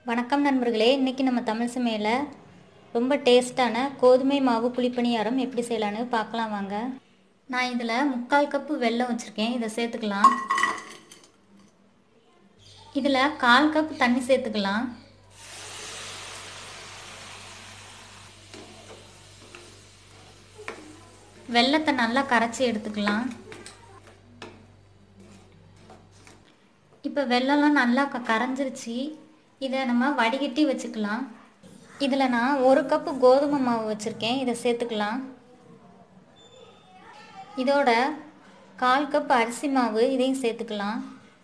வணக்கம் நண்பர்களே இன்றைக்கி நம்ம தமிழ் சமையலில் ரொம்ப டேஸ்ட்டான கோதுமை மாவு புளிப்பணியாரம் எப்படி செய்யலான்னு பார்க்கலாம் வாங்க நான் இதில் முக்கால் கப்பு வெல்லம் வச்சுருக்கேன் இதை சேர்த்துக்கலாம் இதில் கால் கப் தண்ணி சேர்த்துக்கலாம் வெல்லத்தை நல்லா கரைச்சி எடுத்துக்கலாம் இப்போ வெள்ளம்லாம் நல்லா க கரைஞ்சிருச்சு இதை நம்ம வடிகட்டி வச்சுக்கலாம் இதில் நான் ஒரு கப்பு கோதுமை மாவு வச்சுருக்கேன் இதை சேர்த்துக்கலாம் இதோட கால் கப் அரிசி மாவு இதையும் சேர்த்துக்கலாம்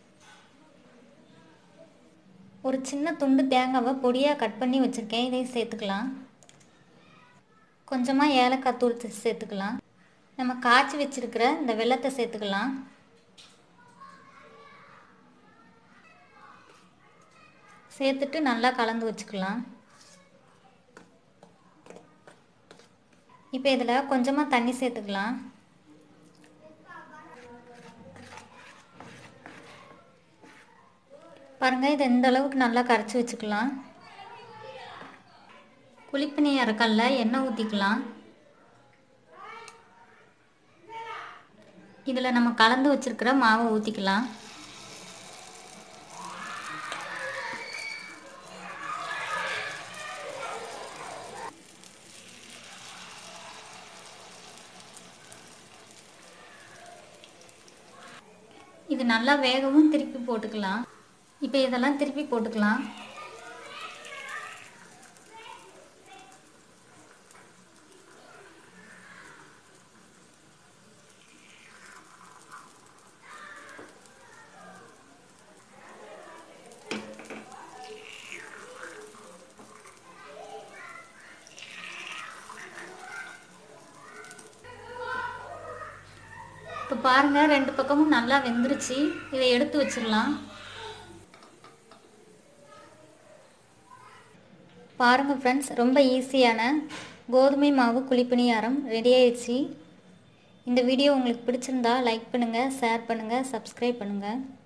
ஒரு சின்ன துண்டு தேங்காவை பொடியாக கட் பண்ணி வச்சுருக்கேன் இதையும் சேர்த்துக்கலாம் கொஞ்சமாக ஏலக்காய் தூள் சேர்த்துக்கலாம் நம்ம காய்ச்சி வச்சுருக்கிற இந்த வெள்ளத்தை சேர்த்துக்கலாம் சேர்த்துட்டு நல்லா கலந்து வச்சுக்கலாம் இப்போ இதில் கொஞ்சமாக தண்ணி சேர்த்துக்கலாம் பாருங்கள் இது இந்த அளவுக்கு நல்லா கரைச்சி வச்சுக்கலாம் குழிப்பணி அரைக்கல்ல எண்ணெய் ஊற்றிக்கலாம் இதில் நம்ம கலந்து வச்சுருக்கிற மாவை ஊற்றிக்கலாம் இது நல்லா வேகவும் திருப்பி போட்டுக்கலாம் இப்போ இதெல்லாம் திருப்பி போட்டுக்கலாம் இப்போ பாருங்கள் ரெண்டு பக்கமும் நல்லா வெந்துருச்சு இதை எடுத்து வச்சிடலாம் பாருங்கள் ஃப்ரெண்ட்ஸ் ரொம்ப ஈஸியான கோதுமை மாவு குழிப்பணியாரம் ரெடி ஆயிடுச்சு இந்த வீடியோ உங்களுக்கு பிடிச்சிருந்தா லைக் பண்ணுங்கள் ஷேர் பண்ணுங்கள் சப்ஸ்கிரைப் பண்ணுங்கள்